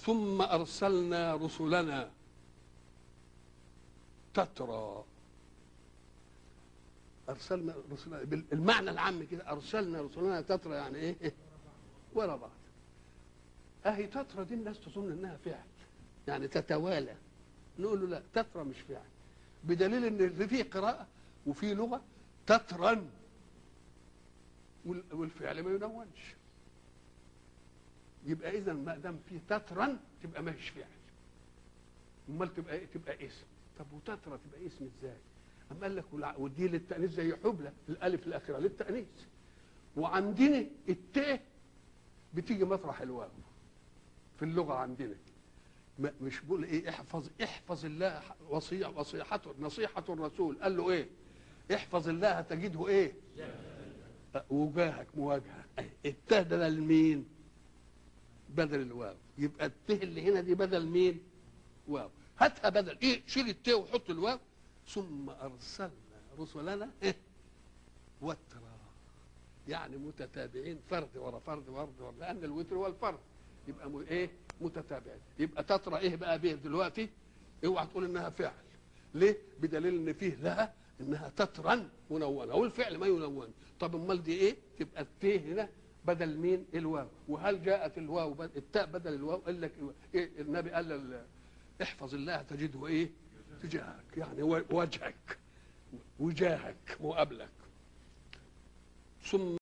ثم ارسلنا رسلنا تترى ارسلنا رسلنا بالمعنى العام كده ارسلنا رسلنا تترى يعني ايه ورا بعض اهي تترى دي الناس تظن انها فعل يعني تتوالى نقول له لا تترى مش فعل بدليل ان في قراءه وفي لغه تترا وال- والفعل ما ينونش يبقى اذا ما دام في تترا تبقى ما هيش فعل امال تبقى إيه؟ تبقى اسم طب وتترى تبقى اسم ازاي اما قال لك والع- ودي للتانيث زي حبلى الالف الاخيره للتانيث وعندنا التاء بتيجي مطرح الواو في اللغه عندنا ما- مش بقول ايه احفظ احفظ الله وصيه وصيحته نصيحه الرسول قال له ايه احفظ الله تجده ايه وجاهك مواجهه التاء ده بدل مين بدل الواو يبقى التاء اللي هنا دي بدل مين واو هاتها بدل ايه شيل التاء وحط الواو ثم ارسلنا رسلنا إيه؟ وترا يعني متتابعين فرد ورا فرد ورا ورا لان الوتر هو الفرد يبقى م- ايه متتابعين يبقى تترى ايه بقى به دلوقتي اوعى تقول انها فعل ليه بدليل ان فيه لها انها تترا منونه والفعل ما ينون طب امال دي ايه تبقى التاء هنا بدل مين الواو وهل جاءت الواو بد- التاء بدل الواو قال لك إيه النبي قال لل- احفظ الله تجده ايه تجاهك يعني و- وجهك وجاهك مقابلك ثم